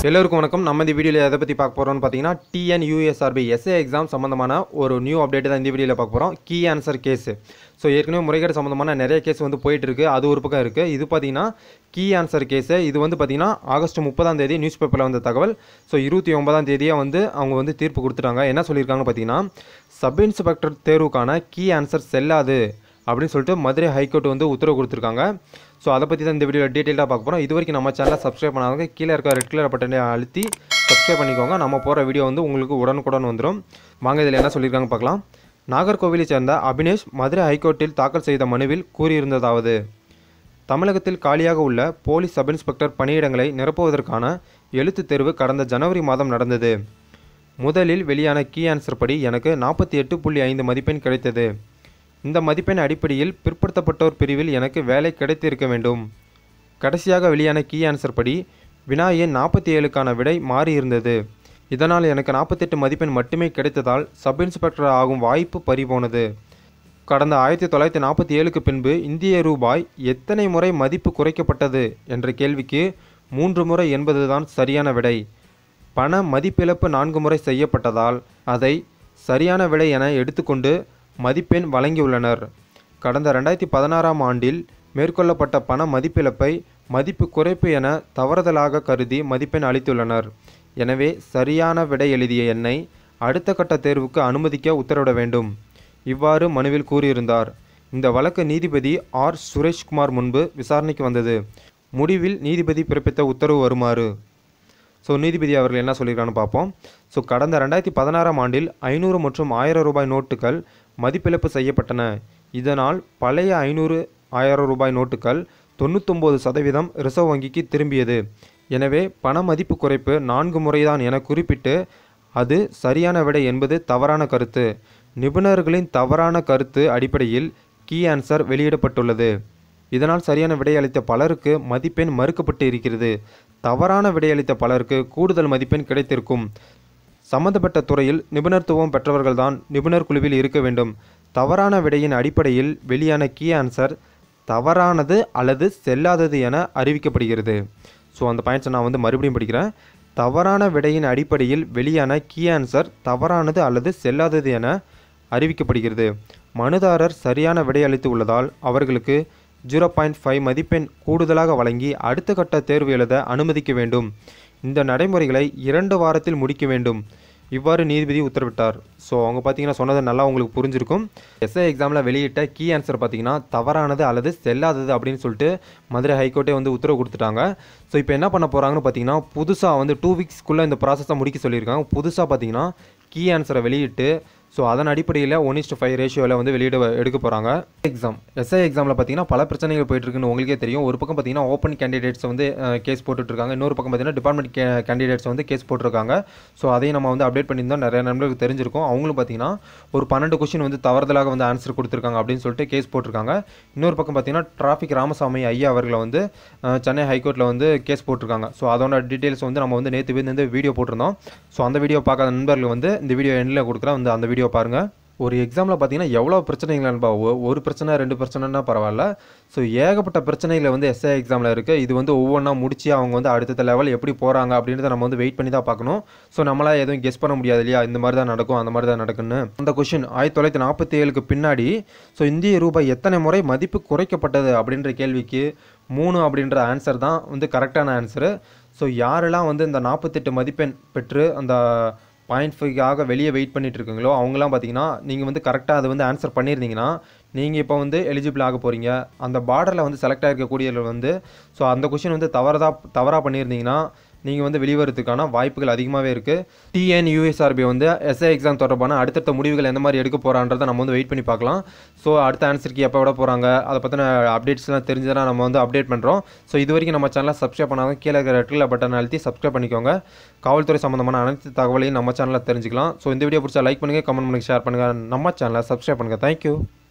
எல்லோருக்கும் வணக்கம் நம்ம இந்த வீடியோவில் எதை பற்றி பார்க்க போகிறோம்னு பார்த்தீங்கன்னா டிஎன்யூஎஸ்ஆர்பி எஸ்ஏ எக்ஸாம் சம்மந்தமான ஒரு நியூ அப்டேட் தான் இந்த வீடியோவில் பார்க்க போகிறோம் கீ ஆன்சர் கேஸ் ஸோ ஏற்கனவே முறைகேடு சம்மந்தமான நிறைய கேஸ் வந்து போயிட்டு இருக்கு அது ஒரு பக்கம் இருக்குது இது பார்த்தீங்கன்னா கீ ஆன்சர் கேஸு இது வந்து பார்த்தீங்கன்னா ஆகஸ்ட் முப்பதாம் தேதி நியூஸ் பேப்பரில் வந்த தகவல் ஸோ இருபத்தி ஒன்பதாம் தேதியே வந்து அவங்க வந்து தீர்ப்பு கொடுத்துட்டாங்க என்ன சொல்லியிருக்காங்கன்னு பார்த்தீங்கன்னா சப் இன்ஸ்பெக்டர் தேர்வுக்கான கீ ஆன்சர் செல்லாது அப்படின்னு சொல்லிட்டு மதுரை ஹைகோர்ட் வந்து உத்தரவு கொடுத்துருக்காங்க ஸோ அதை பற்றி தான் இந்த வீடியோவில் டீட்டெயிலாக பார்க்க போகிறோம் இது வரைக்கும் நம்ம சேனலை சப்ஸ்கிரைப் பண்ணாதவங்க கீழே இருக்க ரெட் கலர் பட்டனை அழுத்தி சப்ஸ்கிரைப் பண்ணிக்கோங்க நம்ம போகிற வீடியோ வந்து உங்களுக்கு உடனுக்குடன் வந்துடும் வாங்க இதில் என்ன சொல்லியிருக்காங்க பார்க்கலாம் நாகர்கோவிலை சேர்ந்த அபினேஷ் மதுரை ஹைகோர்ட்டில் தாக்கல் செய்த மனுவில் கூறியிருந்ததாவது தமிழகத்தில் காலியாக உள்ள போலீஸ் சப் இன்ஸ்பெக்டர் பணியிடங்களை நிரப்புவதற்கான எழுத்துத் தேர்வு கடந்த ஜனவரி மாதம் நடந்தது முதலில் வெளியான கீ ஆன்சர் படி எனக்கு நாற்பத்தி எட்டு புள்ளி ஐந்து மதிப்பெண் கிடைத்தது இந்த மதிப்பெண் அடிப்படையில் பிற்படுத்தப்பட்டோர் பிரிவில் எனக்கு வேலை கிடைத்திருக்க வேண்டும் கடைசியாக வெளியான கீ ஆன்சர் படி வினா எண் நாற்பத்தி ஏழுக்கான விடை மாறியிருந்தது இதனால் எனக்கு நாற்பத்தெட்டு மதிப்பெண் மட்டுமே கிடைத்ததால் சப் இன்ஸ்பெக்டர் ஆகும் வாய்ப்பு பறிபோனது கடந்த ஆயிரத்தி தொள்ளாயிரத்தி நாற்பத்தி ஏழுக்கு பின்பு இந்திய ரூபாய் எத்தனை முறை மதிப்பு குறைக்கப்பட்டது என்ற கேள்விக்கு மூன்று முறை என்பதுதான் சரியான விடை பண மதிப்பிழப்பு நான்கு முறை செய்யப்பட்டதால் அதை சரியான விடை என எடுத்துக்கொண்டு மதிப்பெண் வழங்கியுள்ளனர் கடந்த ரெண்டாயிரத்தி பதினாறாம் ஆண்டில் மேற்கொள்ளப்பட்ட பண மதிப்பிழப்பை மதிப்பு குறைப்பு என தவறுதலாக கருதி மதிப்பெண் அளித்துள்ளனர் எனவே சரியான விடை எழுதிய என்னை அடுத்த கட்ட தேர்வுக்கு அனுமதிக்க உத்தரவிட வேண்டும் இவ்வாறு மனுவில் கூறியிருந்தார் இந்த வழக்கு நீதிபதி ஆர் சுரேஷ்குமார் முன்பு விசாரணைக்கு வந்தது முடிவில் நீதிபதி பிறப்பித்த உத்தரவு வருமாறு ஸோ நீதிபதி அவர்கள் என்ன சொல்லியிருக்கான்னு பார்ப்போம் ஸோ கடந்த ரெண்டாயிரத்தி பதினாறாம் ஆண்டில் ஐநூறு மற்றும் ஆயிரம் ரூபாய் நோட்டுகள் மதிப்பிழப்பு செய்யப்பட்டன இதனால் பழைய ஐநூறு ஆயிரம் ரூபாய் நோட்டுகள் தொண்ணூத்தொம்பது சதவீதம் ரிசர்வ் வங்கிக்கு திரும்பியது எனவே பண மதிப்பு குறைப்பு நான்கு முறைதான் என குறிப்பிட்டு அது சரியான விடை என்பது தவறான கருத்து நிபுணர்களின் தவறான கருத்து அடிப்படையில் கீ ஆன்சர் வெளியிடப்பட்டுள்ளது இதனால் சரியான விடையளித்த பலருக்கு மதிப்பெண் மறுக்கப்பட்டு இருக்கிறது தவறான விடையளித்த பலருக்கு கூடுதல் மதிப்பெண் கிடைத்திருக்கும் சம்பந்தப்பட்ட துறையில் நிபுணத்துவம் பெற்றவர்கள்தான் நிபுணர் குழுவில் இருக்க வேண்டும் தவறான விடையின் அடிப்படையில் வெளியான கீ ஆன்சர் தவறானது அல்லது செல்லாதது என அறிவிக்கப்படுகிறது ஸோ அந்த பாயிண்ட்ஸை நான் வந்து மறுபடியும் படிக்கிறேன் தவறான விடையின் அடிப்படையில் வெளியான கீ ஆன்சர் தவறானது அல்லது செல்லாதது என அறிவிக்கப்படுகிறது மனுதாரர் சரியான விடை அளித்து உள்ளதால் அவர்களுக்கு ஜீரோ பாயிண்ட் ஃபைவ் மதிப்பெண் கூடுதலாக வழங்கி அடுத்த கட்ட தேர்வு எழுத அனுமதிக்க வேண்டும் இந்த நடைமுறைகளை இரண்டு வாரத்தில் முடிக்க வேண்டும் இவ்வாறு நீதிபதி உத்தரவிட்டார் ஸோ அவங்க பார்த்தீங்கன்னா சொன்னது நல்லா உங்களுக்கு புரிஞ்சிருக்கும் எஸ்ஐ எக்ஸாமில் வெளியிட்ட கீ ஆன்சர் பார்த்தீங்கன்னா தவறானது அல்லது செல்லாதது அப்படின்னு சொல்லிட்டு மதுரை ஹைகோர்ட்டே வந்து உத்தரவு கொடுத்துட்டாங்க ஸோ இப்போ என்ன பண்ண போகிறாங்கன்னு பார்த்தீங்கன்னா புதுசாக வந்து டூ வீக்ஸ்க்குள்ளே இந்த ப்ராசஸை முடிக்க சொல்லியிருக்காங்க புதுசாக பார்த்தீங்கன்னா கீ ஆன்சரை வெளியிட்டு ஸோ அதன் அடிப்படையில் ஒன் இஸ்ட் ஃபைவ் ரேஷியோவில் வந்து வெளியிட எடுக்க போகிறாங்க எக்ஸாம் எஸ்ஐ எக்ஸாமில் பார்த்தீங்கன்னா பல பிரச்சனைகள் போயிட்டு இருக்குன்னு உங்களுக்கே தெரியும் ஒரு பக்கம் பார்த்தீங்கன்னா ஓப்பன் கேண்டிடேட்ஸ் வந்து கேஸ் போட்டுட்ருக்காங்க இன்னொரு பக்கம் பார்த்தீங்கன்னா டிபார்ட்மெண்ட் கே கேண்டிடேட்ஸ் வந்து கேஸ் போட்டிருக்காங்க ஸோ அதையும் நம்ம வந்து அப்டேட் பண்ணியிருந்தோம் நிறைய நண்பர்களுக்கு தெரிஞ்சிருக்கும் அவங்களும் பார்த்தீங்கன்னா ஒரு பன்னெண்டு கொஸ்டின் வந்து தவறுதலாக வந்து ஆன்சர் கொடுத்துருக்காங்க அப்படின்னு சொல்லிட்டு கேஸ் போட்டிருக்காங்க இன்னொரு பக்கம் பார்த்தீங்கன்னா டிராஃபிக் ராமசாமி ஐயா அவர்களை வந்து அஹ், சென்னை ஹைகோர்ட்டில் வந்து கேஸ் போட்டிருக்காங்க ஸோ அதோட டீட்டெயில்ஸ் வந்து நம்ம வந்து நேற்று வந்து வீடியோ போட்டிருந்தோம் ஸோ அந்த வீடியோ பார்க்காத நண்பர்கள் வந்து இந்த வீடியோ எண்ணில் கொடுக்குறேன் வந்து அந்த வீடியோ பாருங்கள் ஒரு எக்ஸாமில் பார்த்தீங்கன்னா எவ்வளோ பிரச்சனைகள் நண்பா ஒ- ஒரு பிரச்சனை ரெண்டு பிரச்சனைனா பரவாயில்ல ஸோ ஏகப்பட்ட பிரச்சனைகள் வந்து எஸ்ஐ எக்ஸாமில் இருக்குது இது வந்து ஒவ்வொன்றா முடிச்சு அவங்க வந்து அடுத்த லெவல் எப்படி போகிறாங்க அப்படின்றத நம்ம வந்து வெயிட் பண்ணி தான் பார்க்கணும் ஸோ நம்மளால் எதுவும் கெஸ் பண்ண முடியாது இல்லையா இந்த மாதிரி தான் நடக்கும் அந்த மாதிரி தான் நடக்குன்னு அந்த கொஷின் ஆயிரத்தி தொள்ளாயிரத்தி நாற்பத்தி ஏழுக்கு பின்னாடி ஸோ இந்திய ரூபாய் எத்தனை முறை மதிப்பு குறைக்கப்பட்டது அப்படின்ற கேள்விக்கு மூணு அப்படின்ற ஆன்சர் தான் வந்து கரெக்டான ஆன்சரு ஸோ யாரெல்லாம் வந்து இந்த நாற்பத்தெட்டு மதிப்பெண் பெற்று அந்த பாயிண்ட் ஃபைவ்காக வெளியே வெயிட் பண்ணிட்டு இருக்கீங்களோ அவங்களாம் பார்த்தீங்கன்னா நீங்கள் வந்து கரெக்டாக அதை வந்து ஆன்சர் பண்ணியிருந்தீங்கன்னா நீங்கள் இப்போ வந்து எலிஜிபிள் ஆக போகிறீங்க அந்த பார்டரில் வந்து செலக்ட் ஆகிருக்கக்கூடியவர்கள் வந்து ஸோ அந்த கொஷின் வந்து தவறதா தவறாக பண்ணியிருந்தீங்கன்னா நீங்கள் வந்து வெளிவரத்துக்கான வாய்ப்புகள் அதிகமாகவே இருக்குது டிஎன் யூஎஸ்ஆர்பி வந்து எஸ்ஐ எக்ஸாம் தொடர்பான அடுத்தடுத்த முடிவுகள் எந்த மாதிரி எடுக்க போகிறான்றதை நம்ம வந்து வெயிட் பண்ணி பார்க்கலாம் ஸோ அடுத்த ஆன்சருக்கு எப்போ விட போகிறாங்க அதை பற்றின அப்டேட்ஸ்லாம் தெரிஞ்சதுனா நம்ம வந்து அப்டேட் பண்ணுறோம் ஸோ இது வரைக்கும் நம்ம சேனலை சப்ஸ்கிரைப் பண்ணாத கீழே இருக்கிற ரெட்டில் பட்டன் அழுத்தி சப்ஸ்கிரைப் பண்ணிக்கோங்க காவல்துறை சம்மந்தமான அனைத்து தகவலையும் நம்ம சேனலில் தெரிஞ்சுக்கலாம் ஸோ இந்த வீடியோ பிடிச்சா லைக் பண்ணுங்கள் கமெண்ட் பண்ணுங்கள் ஷேர் பண்ணுங்கள் நம்ம சேனலை சப்ஸ்கிரைப் பண்ணுங்கள் தேங்க்யூ